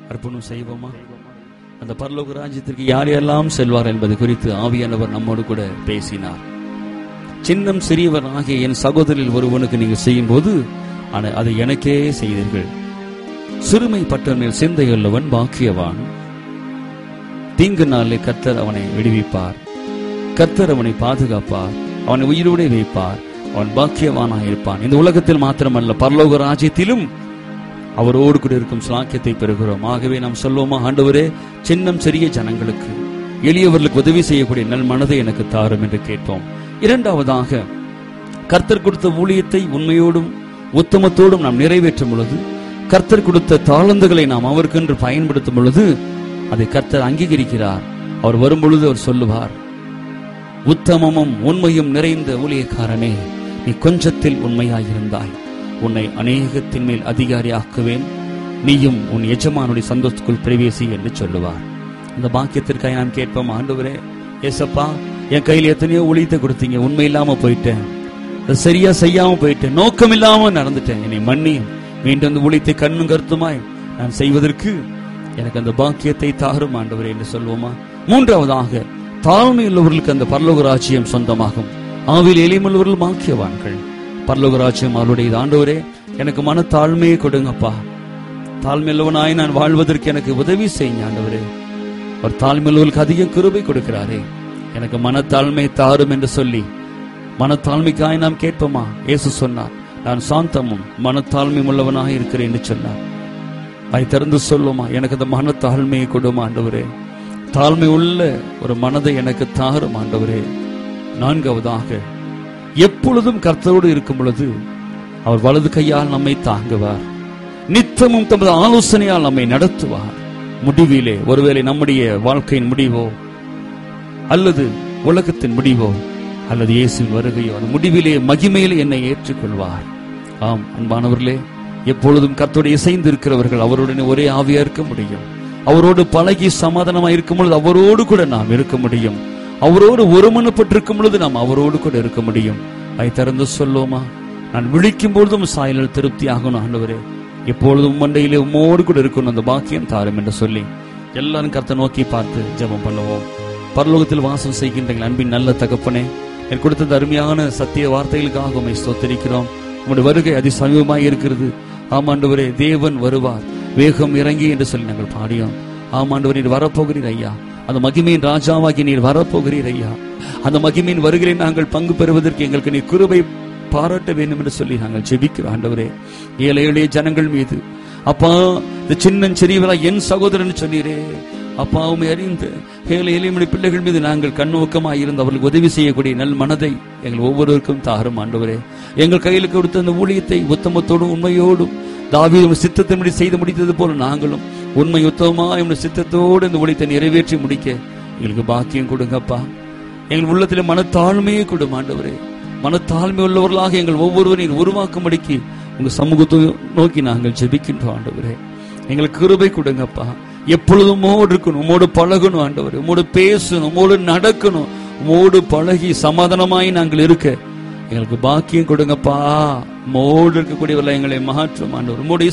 அர்ப்பணம் செய்வோமா அந்த பரலோக ராஜ்யத்திற்கு யார் யாரெல்லாம் செல்வார் என்பது குறித்து ஆவியானவர் நம்மோடு கூட பேசினார் சின்னம் சிறியவர் ஆகிய என் சகோதரில் ஒருவனுக்கு நீங்கள் செய்யும் போது அதை எனக்கே செய்தீர்கள் சிறுமைப்பட்ட மேல் சிந்தையுள்ளவன் பாக்கியவான் தீங்கு நாளிலே கர்த்தர் அவனை விடுவிப்பார் கர்த்தர் அவனை பாதுகாப்பார் அவனை உயிரோடு வைப்பார் அவன் பாக்கியவானாக இருப்பான் இந்த உலகத்தில் மாத்திரமல்ல பரலோக ராஜ்யத்திலும் அவரோடு கூட இருக்கும் சாக்கியத்தை பெறுகிறோம் ஆகவே நாம் சொல்வோமா ஆண்டவரே சின்னம் சிறிய ஜனங்களுக்கு எளியவர்களுக்கு உதவி செய்யக்கூடிய நல் மனதை எனக்கு தாரும் என்று கேட்போம் இரண்டாவதாக கர்த்தர் கொடுத்த ஊழியத்தை உண்மையோடும் உத்தமத்தோடும் நாம் நிறைவேற்றும் பொழுது கர்த்தர் கொடுத்த தாளந்துகளை நாம் அவருக்கென்று பயன்படுத்தும் பொழுது அதை கர்த்தர் அங்கீகரிக்கிறார் அவர் வரும் பொழுது அவர் சொல்லுவார் உத்தமமும் உண்மையும் நிறைந்த ஊழியக்காரனே நீ கொஞ்சத்தில் உண்மையாயிருந்தாய் உன்னை அநேகத்தின் மேல் அதிகாரியாக்குவேன் நீயும் உன் எஜமானுடைய சந்தோஷத்துக்குள் பிரவேசி என்று சொல்லுவார் இந்த பாக்கியத்திற்காக நான் கேட்போம் ஆண்டவரே ஏசப்பா என் கையில் எத்தனையோ ஊழியத்தை கொடுத்தீங்க உண்மை இல்லாம போயிட்டேன் அது சரியா செய்யாம போயிட்டேன் நோக்கம் இல்லாம நடந்துட்டேன் என்னை மன்னி மீண்டும் அந்த ஊழியத்தை கண்ணும் கருத்துமாய் நான் செய்வதற்கு எனக்கு அந்த பாக்கியத்தை தாரும் ஆண்டவரே என்று சொல்வோமா மூன்றாவதாக தாழ்மை உள்ளவர்களுக்கு அந்த பரலோக ராஜ்யம் சொந்தமாகும் ஆவில் எளிமுள்ளவர்கள் பாக்கியவான்கள் பரலோக ராஜ்யம் அவருடைய ஆண்டவரே எனக்கு மன தாழ்மையை கொடுங்கப்பா தாழ்மையுள்ளவனாய் நான் வாழ்வதற்கு எனக்கு உதவி செய்யுங்க ஆண்டவரே அவர் தாழ்மையுள்ளவர்களுக்கு அதிகம் கிருபை கொடுக்கிறாரே எனக்கு மனத்தாழ்மை தாரும் என்று சொல்லி மனத்தாழ்மைக்காய் நாம் கேட்போமா இயேசு சொன்னார் நான் சாந்தமும் மனத்தாழ்மையும் உள்ளவனாக இருக்கிறேன் என்று சொன்னார் அதை திறந்து சொல்லுமா எனக்கு அந்த மனத்தாழ்மையை கொடுமா ஆண்டவரே தாழ்மை உள்ள ஒரு மனதை எனக்கு தாரும் ஆண்டவரே நான்காவதாக எப்பொழுதும் கர்த்தரோடு இருக்கும் பொழுது அவர் வலது கையால் நம்மை தாங்குவார் நித்தமும் தமது ஆலோசனையால் நம்மை நடத்துவார் முடிவிலே ஒருவேளை நம்முடைய வாழ்க்கையின் முடிவோ அல்லது உலகத்தின் முடிவோ அல்லது இயேசுவின் வருகையோ அந்த முடிவிலே மகிமையிலே என்னை ஏற்றுக்கொள்வார் ஆம் அன்பானவர்களே எப்பொழுதும் கர்த்தோடு இசைந்து இருக்கிறவர்கள் அவருடனே ஒரே ஆவியா இருக்க முடியும் அவரோடு பழகி சமாதானமா இருக்கும் பொழுது அவரோடு கூட நாம் இருக்க முடியும் அவரோடு ஒருமனப்பட்டிருக்கும் பொழுது நாம் அவரோடு கூட இருக்க முடியும் அதை திறந்து சொல்லுவோமா நான் விழிக்கும் பொழுதும் சாயலில் திருப்தி ஆகணும் ஆண்டவரே எப்பொழுதும் மண்டையிலே உம்மோடு கூட இருக்கணும் அந்த பாக்கியம் தாரும் என்று சொல்லி எல்லாரும் கர்த்த நோக்கி பார்த்து ஜெபம் பண்ணுவோம் பரலோகத்தில் வாசம் செய்கின்ற எங்கள் அன்பின் நல்ல தகப்பனே எனக்கு கொடுத்த இந்த அருமையான சத்திய வார்த்தைகளுக்காக உண்மை ஸ்தோத்தரிக்கிறோம் உங்களுடைய வருகை அதி சமீபமாக இருக்கிறது ஆமாண்டவரே தேவன் வருவார் வேகம் இறங்கி என்று சொல்லி நாங்கள் பாடியோம் ஆமாண்டவர் நீர் வரப்போகிறீர் ஐயா அந்த மகிமையின் ராஜாவாகி நீர் வரப்போகிறீர் ஐயா அந்த மகிமையின் வருகிறே நாங்கள் பங்கு பெறுவதற்கு எங்களுக்கு நீர் கிருபை பாராட்ட வேண்டும் என்று சொல்லி நாங்கள் ஜெபிக்கிறோம் ஆண்டவரே ஏழை எளிய ஜனங்கள் மீது அப்பா இந்த சின்னன் சிறியவரா என் சகோதரன் சொன்னீரே அப்பா உண்மை அறிந்து ஏழை எளிய பிள்ளைகள் மீது நாங்கள் கண்ணோக்கமாக இருந்து அவர்களுக்கு உதவி செய்யக்கூடிய நல் மனதை எங்கள் ஒவ்வொருவருக்கும் தாரும் ஆண்டவரே எங்கள் கையில் கொடுத்த அந்த ஊழியத்தை உத்தமத்தோடும் உண்மையோடும் தாவீதும் சித்தத்தின்படி செய்து முடித்தது போல நாங்களும் உண்மை உத்தமமா என்னுடைய சித்தத்தோடு இந்த ஊழியத்தை நிறைவேற்றி முடிக்க எங்களுக்கு பாக்கியம் கொடுங்கப்பா எங்கள் உள்ளத்தில் மனத்தாழ்மையை கொடும் ஆண்டவரே மனத்தாழ்மை உள்ளவர்களாக எங்கள் ஒவ்வொருவரையும் உருவாக்கும்படிக்கு உங்க சமூகத்தை நோக்கி நாங்கள் ஜெபிக்கின்றோம் ஆண்டவரே எங்களுக்கு கிருபை கொடுங்கப்பா எப்பொழுதும் உமோடு இருக்கணும் உமோடு பழகணும் ஆண்டவர் உமோடு பேசணும் உமோடு நடக்கணும் உமோடு பழகி சமாதானமாய் நாங்கள் இருக்க எங்களுக்கு பாக்கியம் கொடுங்கப்பா மோடு இருக்கக்கூடியவர்கள் எங்களை மாற்றும் ஆண்டவர் உம்முடைய